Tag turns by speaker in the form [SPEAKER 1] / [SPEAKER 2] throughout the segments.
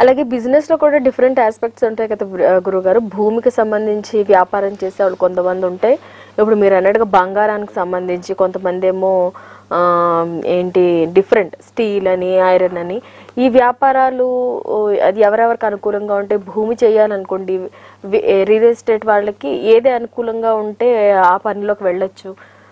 [SPEAKER 1] అలాగే బిజినెస్ లో కూడా డిఫరెంట్ ఆస్పెక్ట్స్ ఉంటాయి కదా గురుగారు భూమికి సంబంధించి వ్యాపారం చేసే వాళ్ళు కొంతమంది ఉంటాయి ఇప్పుడు మీరు అన్నట్టుగా బంగారానికి సంబంధించి కొంతమంది ఏమో ఆ, ఏంటి డిఫరెంట్ స్టీల్ అని ఐరన్ అని ఈ వ్యాపారాలు ఓ, అది ఎవరెవరికి అనుకూలంగా ఉంటే భూమి చేయాలనుకోండి వి- రియల్ ఎస్టేట్ వాళ్ళకి ఏది అనుకూలంగా ఉంటే ఆ పనిలోకి వెళ్ళొచ్చు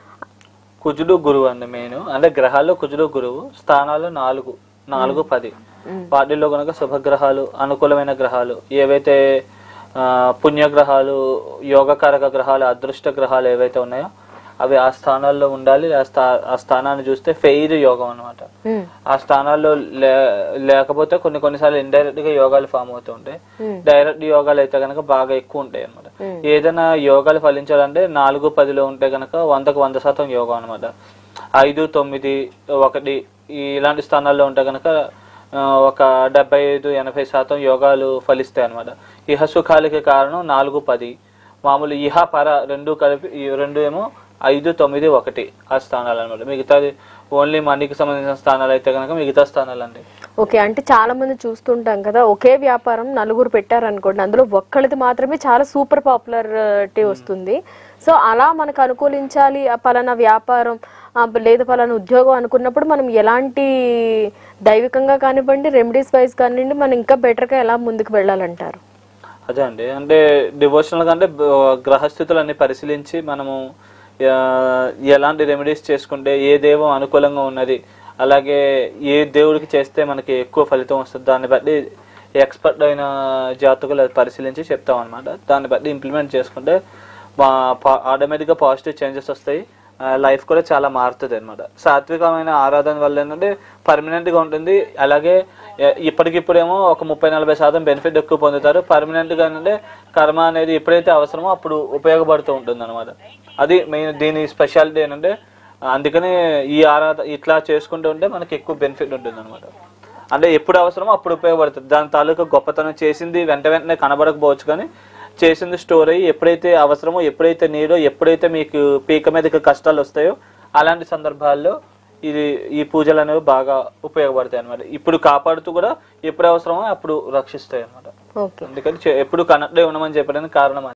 [SPEAKER 2] కుజుడు గురువు అండి మెయిన్ అంటే గ్రహాల్లో కుజుడు గురువు స్థానాలు నాలుగు నాలుగు పది వాటిల్లో కనుక శుభగ్రహాలు అనుకూలమైన గ్రహాలు ఏవైతే ఆ, పుణ్యగ్రహాలు యోగకారక గ్రహాలు అదృష్ట గ్రహాలు ఏవైతే ఉన్నాయో అవి ఆ స్థానాల్లో ఉండాలి ఆ స్థా ఆ స్థానాన్ని చూస్తే ఫెయిర్ యోగం అన్నమాట
[SPEAKER 1] ఉమ్,
[SPEAKER 2] ఆ స్థానాల్లో లే లేకపోతే కొన్ని కొన్నిసార్లు ఇండైరెక్ట్ గా యోగాలు ఫామ్ అవుతూ ఉంటాయి
[SPEAKER 1] Hmm.
[SPEAKER 2] డైరెక్ట్ యోగాలు అయితే కనుక బాగా ఎక్కువ ఉంటాయి అనమాట
[SPEAKER 1] Hmm.
[SPEAKER 2] ఏదైనా యోగాలు ఫలించాలంటే నాలుగు పదిలో ఉంటే కనుక వందకు వంద శాతం యోగం అనమాట ఐదు తొమ్మిది ఒకటి ఈ ఇలాంటి స్థానాల్లో ఉంటే కనుక ఆ, ఒక డెబ్బై ఐదు ఎనభై శాతం యోగాలు ఫలిస్తాయి అనమాట ఇహ సుఖాలకి కారణం నాలుగు పది మామూలు ఇహ పర రెండు కలిపి ఈ రెండు ఏమో ఐదు తొమ్మిది ఒకటి ఆ స్థానాలు అనమాట మిగతాది ఓన్లీ మనీకి సంబంధించిన స్థానాలు అయితే కనుక మిగతా స్థానాలు అండి
[SPEAKER 1] ఓకే అంటే చాలా మంది చూస్తుంటాం కదా ఒకే వ్యాపారం నలుగురు పెట్టారనుకోండి అందులో ఒక్కళ్ళది మాత్రమే చాలా సూపర్ పాపులారిటీ వస్తుంది సో అలా మనకు అనుకూలించాలి ఆ పలానా వ్యాపారం ఆ, లేదు పలానా ఉద్యోగం అనుకున్నప్పుడు మనం ఎలాంటి దైవికంగా కానివ్వండి రెమెడీస్ వైజ్ కానివ్వండి మనం ఇంకా బెటర్గా ఎలా ముందుకు వెళ్ళాలంటారు
[SPEAKER 2] అదే అండి అంటే డివోషనల్ గా అంటే బ- గ్రహస్థితులన్నీ పరిశీలించి మనము ఆ, ఎలాంటి రెమెడీస్ చేసుకుంటే ఏ దేవం అనుకూలంగా ఉన్నది అలాగే ఏ దేవుడికి చేస్తే మనకి ఎక్కువ ఫలితం వస్తుంది దాన్ని బట్టి ఎక్స్పర్ట్ అయిన జాతకులు అది పరిశీలించి చెప్తాం అనమాట దాన్ని బట్టి ఇంప్లిమెంట్ చేసుకుంటే ఆటోమేటిక్గా పాజిటివ్ చేంజెస్ వస్తాయి లైఫ్ కూడా చాలా మారుతుంది అనమాట సాత్వికమైన ఆరాధన వల్ల ఏంటంటే పర్మనెంట్ గా ఉంటుంది అలాగే ఎ- ఇప్పటికిప్పుడేమో ఒక ముప్పై నలభై శాతం బెనిఫిట్ ఎక్కువ పొందుతారు పర్మనెంట్ గా ఏంటంటే కర్మ అనేది ఎప్పుడైతే అవసరమో అప్పుడు ఉపయోగపడుతూ ఉంటుంది అనమాట అది మెయిన్ దీని స్పెషాలిటీ ఏంటంటే అందుకనే ఈ ఆరాధన ఇట్లా చేసుకుంటూ ఉంటే మనకి ఎక్కువ బెనిఫిట్ ఉంటుంది అనమాట అంటే ఎప్పుడు అవసరమో అప్పుడు ఉపయోగపడుతుంది దాని తాలూకా గొప్పతనం చేసింది వెంట వెంటనే కనబడకపోవచ్చు కానీ చేసింది స్టోర్ అయ్యి ఎప్పుడైతే అవసరమో ఎప్పుడైతే నీడో ఎప్పుడైతే మీకు పీక మీదకి కష్టాలు వస్తాయో అలాంటి సందర్భాల్లో ఇది ఈ పూజలు అనేవి బాగా ఉపయోగపడతాయి అనమాట ఇప్పుడు కాపాడుతూ కూడా ఎప్పుడు అవసరమో అప్పుడు రక్షిస్తాయి అనమాట
[SPEAKER 1] ఓకే
[SPEAKER 2] అందుకని చే- ఎప్పుడు కనెక్ట్ అయి ఉండమని చెప్పడానికి కారణం అది.